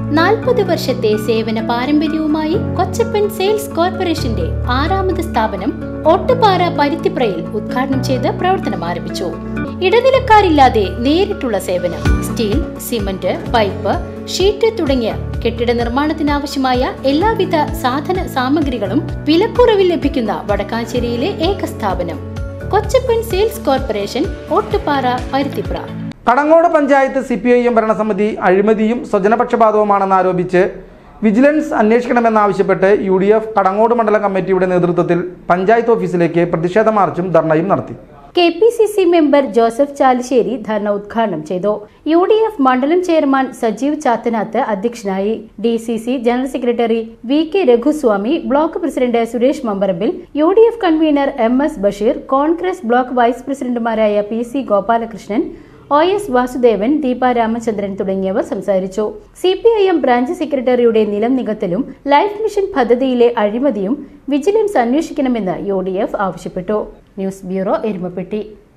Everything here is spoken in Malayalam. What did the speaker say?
നാൽപ്പത് വർഷത്തെ സേവന പാരമ്പര്യവുമായി കൊച്ചപ്പൻ സെയിൽസ് കോർപ്പറേഷന്റെ ആറാമത് സ്ഥാപനം ഒട്ടുപാറ പരുത്തിപ്രയിൽ ഉദ്ഘാടനം ചെയ്ത് പ്രവർത്തനം ആരംഭിച്ചു ഇടനിലക്കാരില്ലാതെ നേരിട്ടുള്ള സേവനം സ്റ്റീൽ സിമന്റ് പൈപ്പ് ഷീറ്റ് തുടങ്ങിയ കെട്ടിട നിർമ്മാണത്തിനാവശ്യമായ എല്ലാവിധ സാധന സാമഗ്രികളും വിലക്കുറവിൽ ലഭിക്കുന്ന വടക്കാഞ്ചേരിയിലെ ഏക സ്ഥാപനം Kochappan sales corporation Ottupara Paruthipra Kadangode panchayat C P I M ഭരണസമിതി അഴിമതിയും സ്വജനപക്ഷപാതവുമാണെന്ന് ആരോപിച്ച് വിജിലൻസ് അന്വേഷിക്കണമെന്നാവശ്യപ്പെട്ട് യു ഡി എഫ് കടങ്ങോട് മണ്ഡലം കമ്മിറ്റിയുടെ നേതൃത്വത്തിൽ പഞ്ചായത്ത് ഓഫീസിലേക്ക് പ്രതിഷേധ മാർച്ചും ധർണയും നടത്തി K P C C member Joseph Chalissery ധർണ ഉദ്ഘാടനം ചെയ്തു യു ഡി എഫ് മണ്ഡലം ചെയർമാൻ സജീവ് ചാത്തനാത്ത് അധ്യക്ഷനായി D C C general secretary V K Raghuswamy block president Suresh Mambarambil U D F convener M S Basheer Congress block vice പ്രസിഡന്റുമാരായ P C Gopalakrishnan O S Vasudevan Deepa Ramachandran തുടങ്ങിയവർ സംസാരിച്ചു C P I M branch സെക്രട്ടറിയുടെ നിലം നികത്തലും ലൈഫ് മിഷൻ പദ്ധതിയിലെ അഴിമതിയും വിജിലൻസ് അന്വേഷിക്കണമെന്ന് യു ഡി എഫ് ആവശ്യപ്പെട്ടു ന്യൂസ് ബ്യൂറോ എരുമപ്പെട്ടി